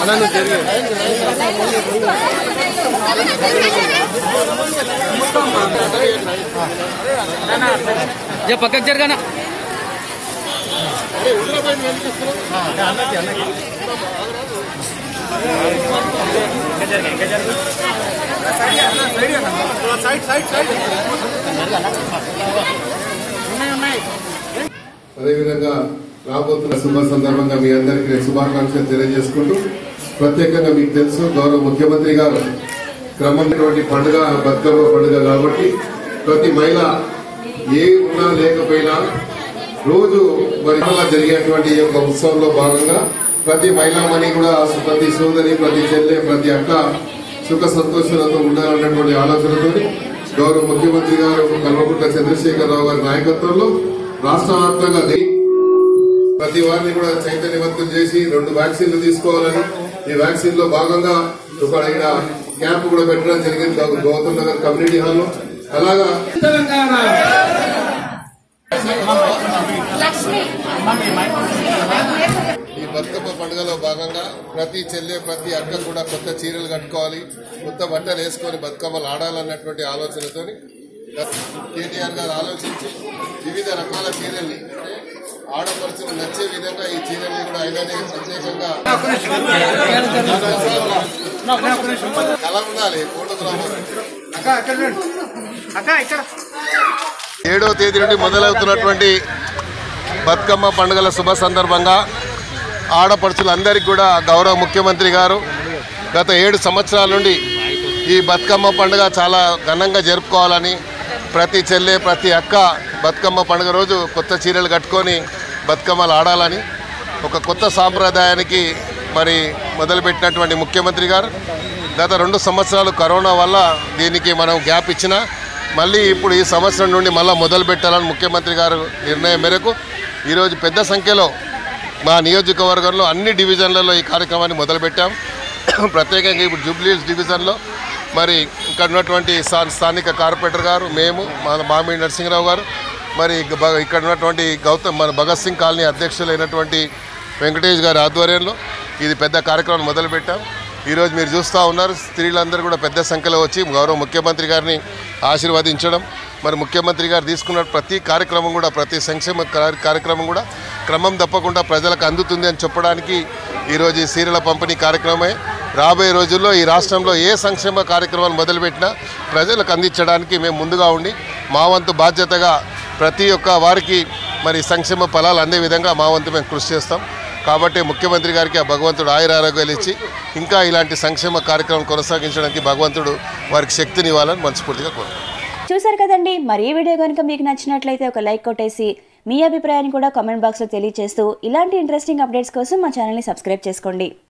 జర పక్కకు జరగానా అదేవిధంగా రాబోతున్న శుభ సందర్భంగా మీ అందరికీ నేను శుభాకాంక్షలు తెలియజేసుకుంటూ ప్రత్యేకంగా మీకు తెలుసు గౌరవ ముఖ్యమంత్రి గారు క్రమమైనటువంటి పండుగ బతుకమ్మ పండుగ కాబట్టి ప్రతి మహిళ ఏ ఉన్నా లేకపోయినా రోజు మరి ఇలా జరిగేటువంటి ఈ యొక్క ఉత్సవంలో భాగంగా ప్రతి మహిళామణి కూడా ప్రతి సోదరి ప్రతి చెల్లె ప్రతి అక్క సుఖ సంతోషాలతో ఉండాలన్నటువంటి ఆలోచనతో గౌరవ ముఖ్యమంత్రి గారు కల్వకుంట్ల చంద్రశేఖరరావు గారి నాయకత్వంలో రాష్ట్ర వ్యాప్తంగా దే- ప్రతి వారిని కూడా చైతన్యవంతం చేసి రెండు వ్యాక్సిన్లు తీసుకోవాలని ఈ వ్యాక్సిన్ లో భాగంగా ఒక ఇక్కడ క్యాంప్ కూడా పెట్టడం జరిగింది గౌ- గౌతమ్ నగర్ కమ్యూనిటీ హాల్ లో అలాగా ఈ బతుకమ్మ పండుగలో భాగంగా ప్రతి చెల్లె ప్రతి అక్క కూడా కొత్త చీరలు కట్టుకోవాలి కొత్త బట్టలు వేసుకొని బతుకమ్మలు ఆడాలన్నటువంటి ఆలోచనతోని కేటీఆర్ గారు ఆలోచించి వివిధ రకాల చీరల్ని అంటే ఆడపడుచులు నచ్చే విధంగా ఈ చీరల్ని కూడా ఆయననే ప్రత్యేకంగా కళ ఉండాలి ఫోటోగ్రాఫర్ ఏడవ తేదీ నుండి మొదలవుతున్నటువంటి బతుకమ్మ పండుగల శుభ సందర్భంగా ఆడపడుచులందరికీ కూడా గౌరవ ముఖ్యమంత్రి గారు గత ఏడు సంవత్సరాల నుండి ఈ బతుకమ్మ పండుగ చాలా ఘనంగా జరుపుకోవాలని ప్రతి చెల్లె ప్రతి అక్క బతుకమ్మ పండుగ రోజు కొత్త చీరలు కట్టుకొని బతుకమ్మలు ఆడాలని ఒక కొత్త సాంప్రదాయానికి మరి మొదలుపెట్టినటువంటి ముఖ్యమంత్రి గారు గత రెండు సంవత్సరాలు కరోనా వల్ల దీనికి మనం గ్యాప్ ఇచ్చినా మళ్ళీ ఇప్పుడు ఈ సంవత్సరం నుండి మళ్ళీ మొదలు పెట్టాలని ముఖ్యమంత్రి గారు నిర్ణయం మేరకు ఈరోజు పెద్ద సంఖ్యలో మా నియోజకవర్గంలో అన్ని డివిజన్లలో ఈ కార్యక్రమాన్ని మొదలుపెట్టాం ప్రత్యేకంగా ఇప్పుడు జూబ్లీహిల్స్ డివిజన్లో మరి ఇక్కడ ఉన్నటువంటి స్థా- స్థానిక కార్పొరేటర్ గారు మేము మా మామిడి నరసింహరావు గారు మరి ఇక బ- ఇక్కడ ఉన్నటువంటి గౌతమ్ మన భగత్ సింగ్ కాలనీ అధ్యక్షులైనటువంటి వెంకటేష్ గారి ఆధ్వర్యంలో ఇది పెద్ద కార్యక్రమం మొదలుపెట్టాం ఈరోజు మీరు చూస్తూ ఉన్నారు స్త్రీలందరూ కూడా పెద్ద సంఖ్యలో వచ్చి గౌరవ ముఖ్యమంత్రి గారిని ఆశీర్వదించడం మరి ముఖ్యమంత్రి గారు తీసుకున్న ప్రతి కార్యక్రమం కూడా ప్రతి సంక్షేమ కార్య- కార్యక్రమం కూడా క్రమం తప్పకుండా ప్రజలకు అందుతుంది అని చెప్పడానికి ఈరోజు ఈ సీరియల పంపిణీ కార్యక్రమమే రాబోయే రోజుల్లో ఈ రాష్ట్రంలో ఏ సంక్షేమ కార్యక్రమాలు మొదలుపెట్టినా ప్రజలకు అందించడానికి మేము ముందుగా ఉండి మా వంతు బాధ్యతగా ప్రతి ఒక్క వారికి మరి సంక్షేమ ఫలాలు అందే విధంగా మా వంతు మేము కృషి చేస్తాం కాబట్టి ముఖ్యమంత్రి గారికి ఆ భగవంతుడు ఆయుర ఆరోగ్యాలు ఇచ్చి ఇంకా ఇలాంటి సంక్షేమ కార్యక్రమం కొనసాగించడానికి భగవంతుడు వారికి శక్తిని ఇవ్వాలని మనస్ఫూర్తిగా కోరుకుంటున్నాను చూసారు కదండి మరి ఈ వీడియో కనుక మీకు నచ్చినట్లయితే ఒక లైక్ కొట్టేసి మీ అభిప్రాయాన్ని కూడా కామెంట్ బాక్స్లో తెలియజేస్తూ ఇలాంటి ఇంట్రెస్టింగ్ అప్డేట్స్ కోసం మా ఛానల్ని సబ్స్క్రైబ్ చేసుకోండి